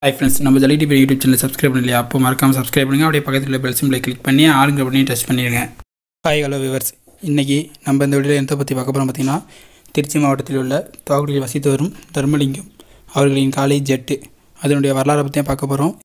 hi friends நம்ம ஜலி TV YouTube channel subscribe பண்ணலையா அப்போ மறக்காமல் சப்ஸ்கிரைப் பண்ணுங்கள் அப்படியே பக்கத்தில் உள்ள பெல் சிம்பிளை கிளிக் பண்ணி ஆளுங்கிற பண்ணி டச் பண்ணிடுங்க ஹாய் ஹலோ விவர்ஸ் இன்றைக்கி நம்ம இந்த வீடியோவில் எந்த பற்றி பார்க்க போகிறோம் பார்த்தீங்கன்னா திருச்சி மாவட்டத்தில் உள்ள தோகுடியில் வசித்து வரும் தர்மலிங்கம் அவர்களின் காலை ஜெட்டு அதனுடைய வரலாறை பற்றி தான் பார்க்க போகிறோம்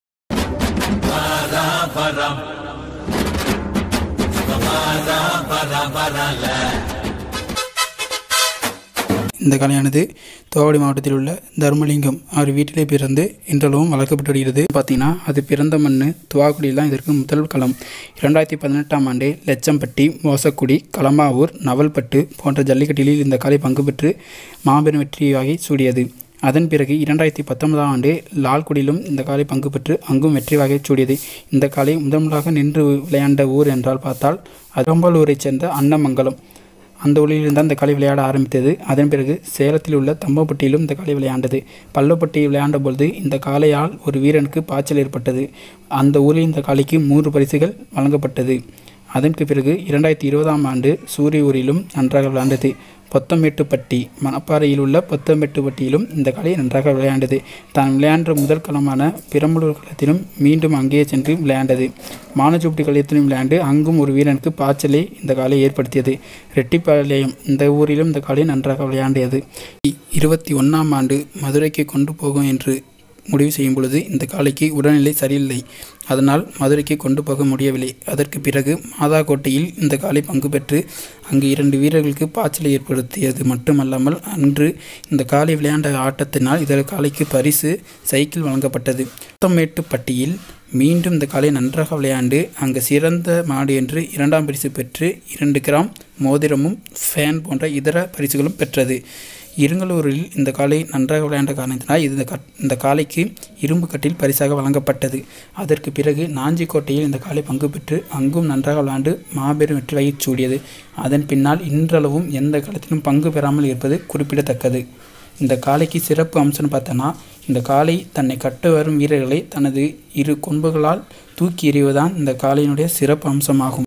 இந்த கலையானது தோவாடி மாவட்டத்தில் உள்ள தர்மலிங்கம் அவர் வீட்டிலே பிறந்து இன்றளவும் வளர்க்கப்பட்டு வருகிறது பார்த்தீங்கன்னா அது பிறந்த மண் துவாக்குடியில் தான் இதற்கு முதல் களம் இரண்டாயிரத்தி பதினெட்டாம் ஆண்டு லெச்சம்பட்டி மோசக்குடி களமாவூர் நவல்பட்டு போன்ற ஜல்லிக்கட்டிலில் இந்த காலை பங்கு பெற்று மாபெரும் வெற்றியாகி சூடியது அதன் பிறகு இரண்டாயிரத்தி பத்தொன்பதாம் ஆண்டு லால்குடியிலும் இந்த காலை பங்கு பெற்று அங்கும் வெற்றி வகை சூடியது இந்த காலை முதன் முதலாக நின்று விளையாண்ட ஊர் என்றால் பார்த்தால் அகம்பலூரைச் சேர்ந்த அன்னமங்கலம் அந்த ஊரிலிருந்து தான் இந்த காலை விளையாட ஆரம்பித்தது அதன் பிறகு சேலத்தில் உள்ள தம்பப்பட்டியிலும் இந்த காலை விளையாண்டது பள்ளப்பட்டி விளையாண்ட பொழுது இந்த காளையால் ஒரு வீரனுக்கு பாய்ச்சல் ஏற்பட்டது அந்த ஊரில் இந்த காளைக்கு மூன்று பரிசுகள் வழங்கப்பட்டது அதற்கு பிறகு இரண்டாயிரத்தி இருபதாம் ஆண்டு சூரியூரிலும் நன்றாக விளையாண்டது பொத்தமேட்டுப்பட்டி மணப்பாறையில் உள்ள பொத்தமேட்டுப்பட்டியிலும் இந்த காளை நன்றாக விளையாண்டது தான் விளையாண்ட முதல் களமான பெரம்பலூர் களத்திலும் மீண்டும் அங்கேயே சென்று விளையாண்டது மானச்சூப்பட்டி களத்திலும் விளையாண்டு அங்கும் ஒரு வீரனுக்கு பாய்ச்சலை இந்த காலை ஏற்படுத்தியது ரெட்டிப்பாளையம் இந்த ஊரிலும் இந்த காலை நன்றாக விளையாண்டியது இருபத்தி ஒன்றாம் ஆண்டு மதுரைக்கு கொண்டு போகும் என்று முடிவு செய்யும் பொழுது இந்த காளைக்கு உடல்நிலை சரியில்லை அதனால் மதுரைக்கு கொண்டு போக முடியவில்லை அதற்கு பிறகு மாதாக்கோட்டையில் இந்த காளை பங்கு பெற்று அங்கு இரண்டு வீரர்களுக்கு பாய்ச்சலை ஏற்படுத்தியது மட்டுமல்லாமல் அன்று இந்த காளை விளையாண்ட ஆட்டத்தினால் இதற்கு காளைக்கு பரிசு சைக்கிள் வழங்கப்பட்டது முத்தமேட்டுப்பட்டியில் மீண்டும் இந்த காளை நன்றாக விளையாண்டு அங்கு சிறந்த மாடு என்று இரண்டாம் பரிசு பெற்று இரண்டு கிராம் மோதிரமும் ஃபேன் போன்ற இதர பரிசுகளும் பெற்றது இருங்கலூரில் இந்த காலை நன்றாக விளையாண்ட காரணத்தினால் இந்த கட் இந்த காலைக்கு இரும்பு கட்டில் பரிசாக வழங்கப்பட்டது அதற்கு பிறகு நாஞ்சிக்கோட்டையில் இந்த காலை பங்கு பெற்று அங்கும் நன்றாக விளையாண்டு மாபெரும் வெற்றி வகை சூடியது அதன் பின்னால் இன்றளவும் எந்த காலத்திலும் பங்கு பெறாமல் இருப்பது குறிப்பிடத்தக்கது இந்த காளைக்கு சிறப்பு அம்சம்னு பார்த்தோன்னா இந்த காளை தன்னை கட்ட வரும் வீரர்களை தனது இரு கொம்புகளால் தூக்கி எறிவதுதான் இந்த காளையினுடைய சிறப்பு அம்சமாகும்